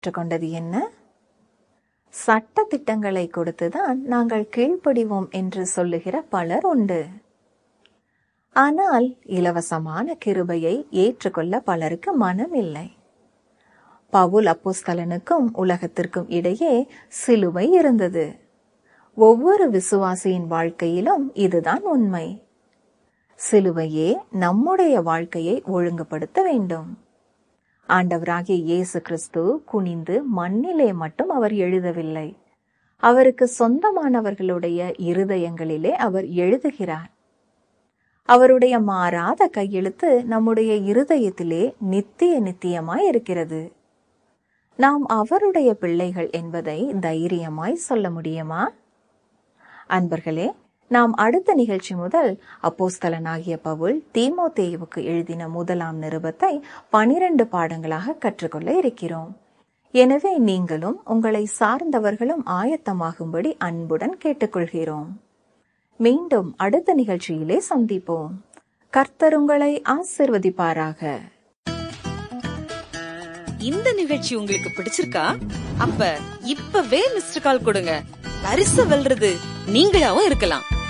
கற்றுக்கொண்டது என்ன சட்ட திட்டங்களை கொடுத்துதான் நாங்கள் கீழ்ப்படிவோம் என்று சொல்லுகிற பலர் உண்டு ஆனால் இலவசமான கிருபையை ஏற்றுக்கொள்ள பலருக்கு மனம் இல்லை பவுல் அப்போஸ்தலனுக்கும் உலகத்திற்கும் இடையே சிலுவை இருந்தது ஒவ்வொரு விசுவாசியின் வாழ்க்கையிலும் இதுதான் உண்மை சிலுவையே நம்முடைய வாழ்க்கையை ஒழுங்குபடுத்த வேண்டும் ஆண்டவராகிய இயேசு கிறிஸ்து குனிந்து மண்ணிலே மட்டும் அவர் எழுதவில்லை அவருக்கு சொந்தமானவர்களுடைய இருதயங்களிலே அவர் எழுதுகிறார் அவருடைய மாறாத கையெழுத்து நம்முடைய இருதயத்திலே நித்திய நித்தியமாய் இருக்கிறது நாம் அவருடைய பிள்ளைகள் என்பதை தைரியமாய் சொல்ல முடியுமா அன்பர்களே நாம் அடுத்த நிகழ்ச்சி முதல் அப்போஸ்தலனாகிய பவுல் தீமோத்தேயுவுக்கு எழுதின முதலாம் நிருபத்தை பனிரெண்டு பாடங்களாக கற்றுக்கொள்ள இருக்கிறோம் எனவே நீங்களும் உங்களை சார்ந்தவர்களும் ஆயத்தமாகும்படி அன்புடன் கேட்டுக்கொள்கிறோம் மீண்டும் அடுத்த நிகழ்ச்சியிலே சந்திப்போம் கர்த்தர் உங்களை ஆசிர்வதிப்பாராக இந்த நிகழ்ச்சி உங்களுக்கு பிடிச்சிருக்கா அப்ப இப்பவே மிஸ்டர் கால் கொடுங்க பரிசு வெல்றது நீங்களாவும் இருக்கலாம்